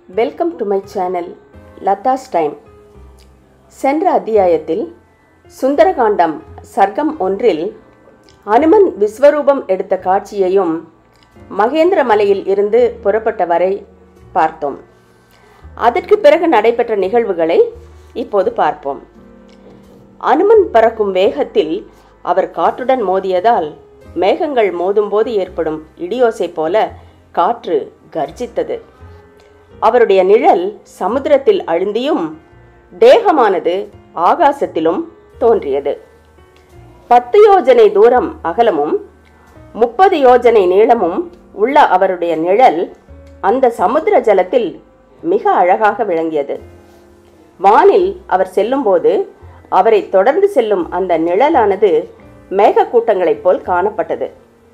welcome to my channel Latha's time சென்ற அத்தியாயத்தில் சுந்தரகாண்டம் சர்க்கம் ஒன்றில் அனுமன் விஸ்வரூபம் எடுத்த காட்சியையும் மகேந்திர மலையில் இருந்து புறப்பட்ட வரை பார்த்தோம் அதற்கு பிறகு நடைபெற்ற நிகழ்வுகளை இப்போது பார்ப்போம் அனுமன் பறக்கும் வேகத்தில் அவர் காற்றுடன் மோதியதால் மேகங்கள் மோதும்போது ஏற்படும் இடியோசை போல காற்று கர்ஜித்தது அவருடைய நிழல் சமுத்திரத்தில் அழுந்தியும் தேகமானது ஆகாசத்திலும் தோன்றியது பத்து யோஜனை தூரம் அகலமும் முப்பது யோஜனை நீளமும் உள்ள அவருடைய நிழல் அந்த சமுத்திர ஜலத்தில் மிக அழகாக விளங்கியது வானில் அவர் செல்லும்போது அவரை தொடர்ந்து செல்லும் அந்த நிழலானது மேகக்கூட்டங்களைப் போல் காணப்பட்டது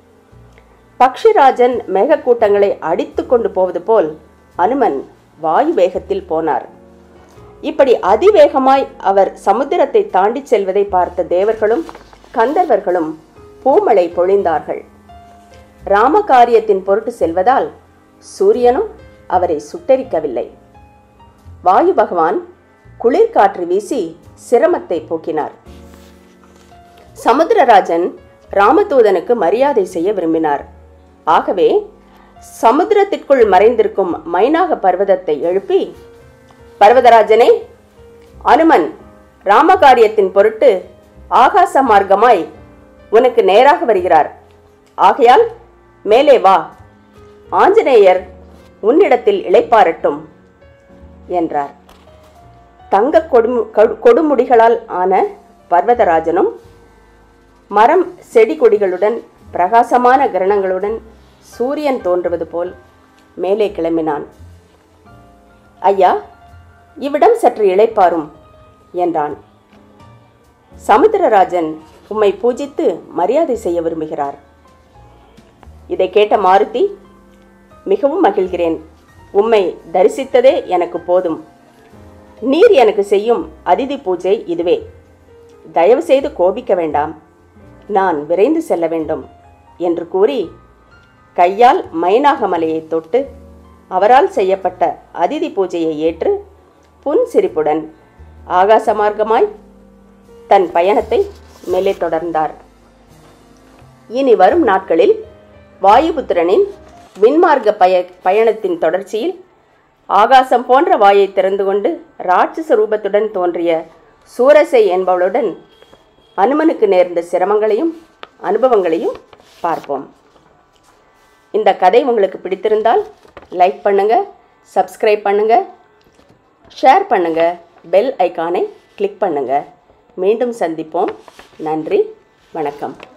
பக்ஷிராஜன் மேகக்கூட்டங்களை அடித்து கொண்டு போவது போல் அனுமன் வாயு வேகத்தில் போனார் இப்படி அதிவேகமாய் அவர் சமுத்திரத்தை தாண்டி செல்வதை பார்த்த தேவர்களும் கந்தர்வர்களும் பூமழை பொழிந்தார்கள் ராமகாரியத்தின் பொருட்டு செல்வதால் சூரியனும் அவரை சுட்டெரிக்கவில்லை வாயு பகவான் குளிர்காற்று வீசி சிரமத்தை போக்கினார் சமுத்திரராஜன் ராமதூதனுக்கு மரியாதை செய்ய விரும்பினார் ஆகவே சமுத்திரத்திற்குள் மறைந்திருக்கும் மைனாக பர்வதத்தை எழுப்பி பர்வதராஜனே அனுமன் ராமகாரியத்தின் பொருட்டு ஆகாச மார்க்கமாய் உனக்கு நேராக வருகிறார் ஆகையால் மேலே வா ஆஞ்சநேயர் உன்னிடத்தில் இளைப்பாரட்டும் என்றார் தங்க கொடுமு கொடு- கொடுமுடிகளால் ஆன பர்வதராஜனும் மரம் செடி கொடிகளுடன் பிரகாசமான கிரணங்களுடன் சூரியன் தோன்றுவது போல் மேலே கிளம்பினான் ஐயா இவ்விடம் சற்று இளைப்பாரும் என்றான் சமுத்திரராஜன் உம்மை பூஜித்து மரியாதை செய்ய விரும்புகிறார் இதை கேட்ட மாருதி மிகவும் மகிழ்கிறேன் உம்மை தரிசித்ததே எனக்கு போதும் நீர் எனக்கு செய்யும் அதிதி பூஜை இதுவே தயவு செய்து கோபிக்க வேண்டாம் நான் விரைந்து செல்ல வேண்டும் என்று கூறி கையால் மைனாக மலையை தொட்டு அவரால் செய்யப்பட்ட அதிதி பூஜையை ஏற்று புன் சிரிப்புடன் ஆகாச மார்க்கமாய் தன் பயணத்தை மேலே தொடர்ந்தார் இனி வரும் நாட்களில் வாயுபுத்திரனின் விண்மார்க்க பய பயணத்தின் தொடர்ச்சியில் ஆகாசம் போன்ற வாயை திறந்து கொண்டு ராட்சச ரூபத்துடன் தோன்றிய சூரசை என்பவளுடன் அனுமனுக்கு நேர்ந்த சிரமங்களையும் அனுபவங்களையும் பார்ப்போம் இந்த கதை உங்களுக்கு பிடித்திருந்தால் லைக் பண்ணுங்க சப்ஸ்கிரைப் பண்ணுங்க ஷேர் பண்ணுங்க பெல் ஐகானை கிளிக் பண்ணுங்க மீண்டும் சந்திப்போம் நன்றி வணக்கம்